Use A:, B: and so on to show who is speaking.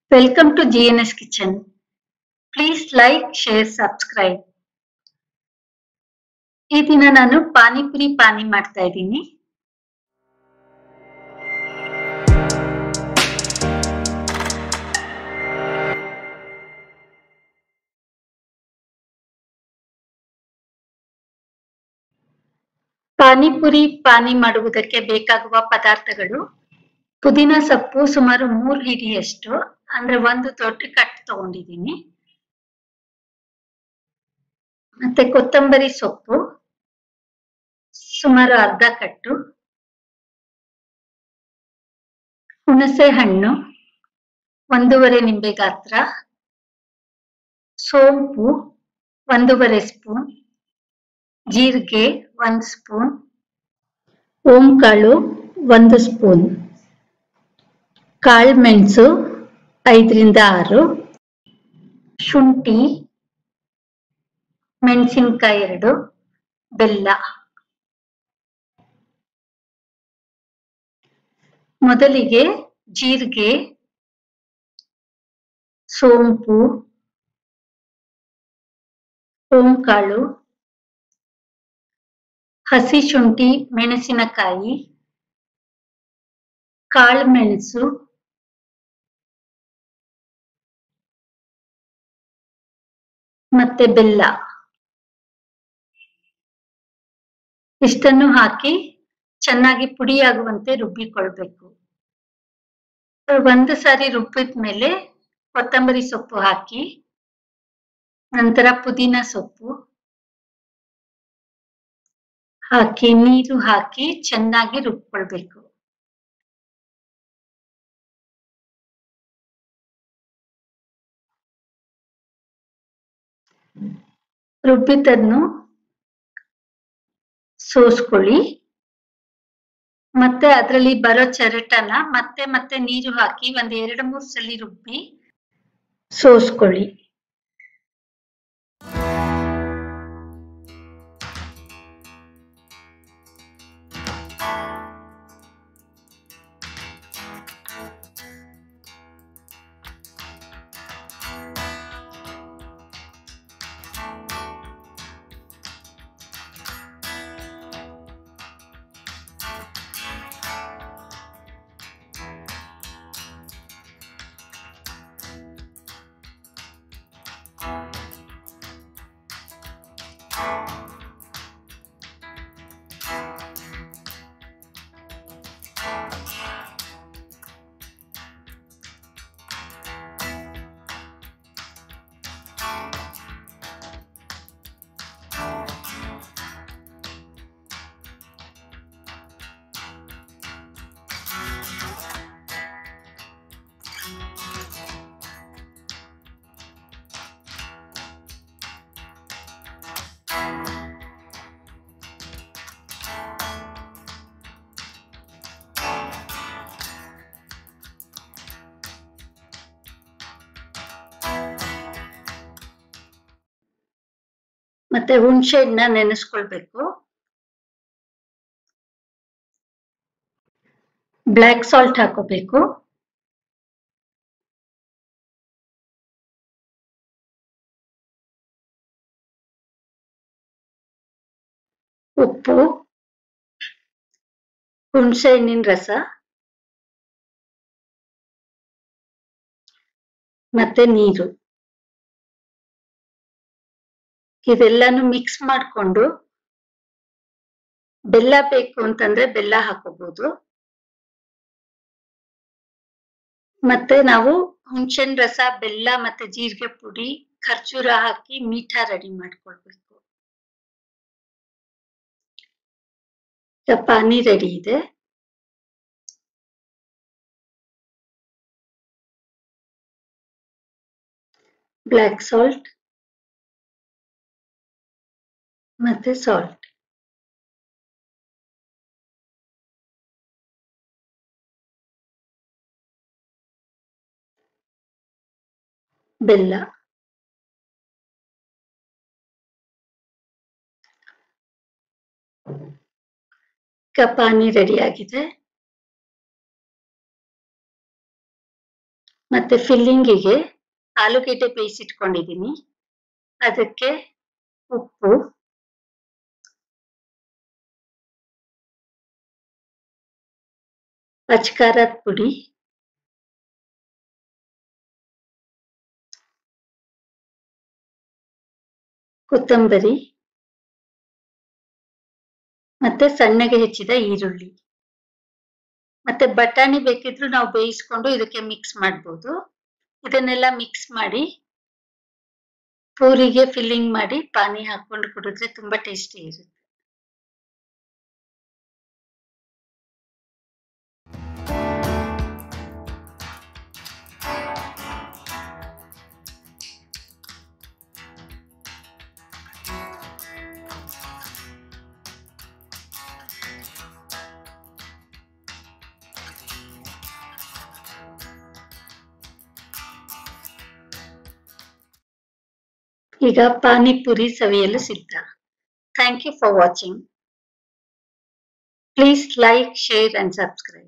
A: Welcome to GNS Kitchen. Please like, share, subscribe. ಈ ದಿನ ನಾನು ಪಾನಿಪುರಿ ಪಾನಿ ಮಾಡ್ತಾ ಇದ್ದೀನಿ ಪಾನಿಪುರಿ ಪಾನಿ ಮಾಡುವುದಕ್ಕೆ ಬೇಕಾಗುವ ಪದಾರ್ಥಗಳು ಪುದೀನ ಸೊಪ್ಪು ಸುಮಾರು ಮೂರು ಹಿಡಿಯಷ್ಟು ಅಂದ್ರೆ ಒಂದು ದೊಡ್ಡ ಕಟ್ ತಗೊಂಡಿದ್ದೀನಿ ಮತ್ತೆ ಕೊತ್ತಂಬರಿ ಸೊಪ್ಪು ಸುಮಾರು ಅರ್ಧ ಕಟ್ಟು ಹುಣಸೆ ಹಣ್ಣು ಒಂದೂವರೆ ನಿಂಬೆ ಗಾತ್ರ ಸೋಂಪು ಒಂದೂವರೆ ಸ್ಪೂನ್ ಜೀರಿಗೆ ಒಂದು ಸ್ಪೂನ್ ಓಂಕಾಳು ಒಂದು ಸ್ಪೂನ್ ಕಾಳು ಮೆಣಸು ಐದರಿಂದ ಆರು ಶುಂಠಿ ಮೆಣಸಿನ್ಕಾಯಿ ಎರಡು ಬೆಲ್ಲ ಮೊದಲಿಗೆ ಜೀರಿಗೆ ಸೋಂಪು ಓಂಕಾಳು ಹಸಿ ಶುಂಠಿ ಮೆಣಸಿನಕಾಯಿ ಕಾಳು ಮೆಣಸು ಮತ್ತೆ ಬೆಲ್ಲ ಇಷ್ಟನ್ನು ಹಾಕಿ ಚೆನ್ನಾಗಿ ಪುಡಿಯಾಗುವಂತೆ ರುಬ್ಬಿಕೊಳ್ಬೇಕು ಒಂದು ಸಾರಿ ರುಬ್ಬಿದ ಮೇಲೆ ಕೊತ್ತಂಬರಿ ಸೊಪ್ಪು ಹಾಕಿ ನಂತರ ಪುದೀನ ಸೊಪ್ಪು ಹಾಕಿ ನೀರು ಹಾಕಿ ಚೆನ್ನಾಗಿ ರುಬ್ಕೊಳ್ಬೇಕು ರುಬ್ಬಿದ್ದನ್ನು ಸೋಸ್ಕೊಳ್ಳಿ ಮತ್ತೆ ಅದರಲ್ಲಿ ಬರೋ ಚರಟನ ಮತ್ತೆ ಮತ್ತೆ ನೀರು ಹಾಕಿ ಒಂದ್ ಎರಡು ಮೂರು ಸಲ ರುಬ್ಬಿ ಸೋಸ್ಕೊಳ್ಳಿ ಮತ್ತೆ ಹುಣಸೆ ಹಣ್ಣ ನೆನೆಸ್ಕೊಳ್ಬೇಕು ಬ್ಲ್ಯಾಕ್ ಸಾಲ್ಟ್ ಹಾಕೋಬೇಕು ಉಪ್ಪು ಹುಣಸೆ ಹಣ್ಣಿನ ರಸ ಮತ್ತೆ ನೀರು ಇದೆಲ್ಲಾನು ಮಿಕ್ಸ್ ಮಾಡಿಕೊಂಡು ಬೆಲ್ಲ ಬೇಕು ಅಂತಂದ್ರೆ ಬೆಲ್ಲ ಹಾಕೋಬಹುದು ಮತ್ತೆ ನಾವು ಹುಣಸೆನ್ ರಸ ಬೆಲ್ಲ ಮತ್ತೆ ಜೀರಿಗೆ ಪುಡಿ ಖರ್ಜೂರ ಹಾಕಿ ಮೀಠ ರೆಡಿ ಮಾಡ್ಕೊಳ್ಬೇಕು ಈಗ ಪಾನಿ ರೆಡಿ ಇದೆ ಬ್ಲ್ಯಾಕ್ ಸಾಲ್ಟ್ ಮತ್ತೆ ಸಾಲ್ಟ್ ಬೆಲ್ಲ ಈಗ ಪಾನಿ ರೆಡಿ ಆಗಿದೆ ಮತ್ತೆ ಫಿಲ್ಲಿಂಗಿಗೆ ಆಲೂಗೆಡ್ಡೆ ಬೇಯಿಸಿಟ್ಕೊಂಡಿದ್ದೀನಿ ಅದಕ್ಕೆ ಉಪ್ಪು ಅಚ್ಕಾರದ ಪುಡಿ ಕೊತ್ತಂಬರಿ ಮತ್ತೆ ಸಣ್ಣಗೆ ಹೆಚ್ಚಿದ ಈರುಳ್ಳಿ ಮತ್ತೆ ಬಟಾಣಿ ಬೇಕಿದ್ರು ನಾವು ಬೇಯಿಸ್ಕೊಂಡು ಇದಕ್ಕೆ ಮಿಕ್ಸ್ ಮಾಡ್ಬೋದು ಇದನ್ನೆಲ್ಲ ಮಿಕ್ಸ್ ಮಾಡಿ ಪೂರಿಗೆ ಫಿಲ್ಲಿಂಗ್ ಮಾಡಿ ಪಾನಿ ಹಾಕೊಂಡು ಕುಡಿದ್ರೆ ತುಂಬಾ ಟೇಸ್ಟಿ ಇರುತ್ತೆ ಈಗ ಪಾನಿಪುರಿ ಸವಿಯಲು ಸಿದ್ಧ thank you for watching please like share and subscribe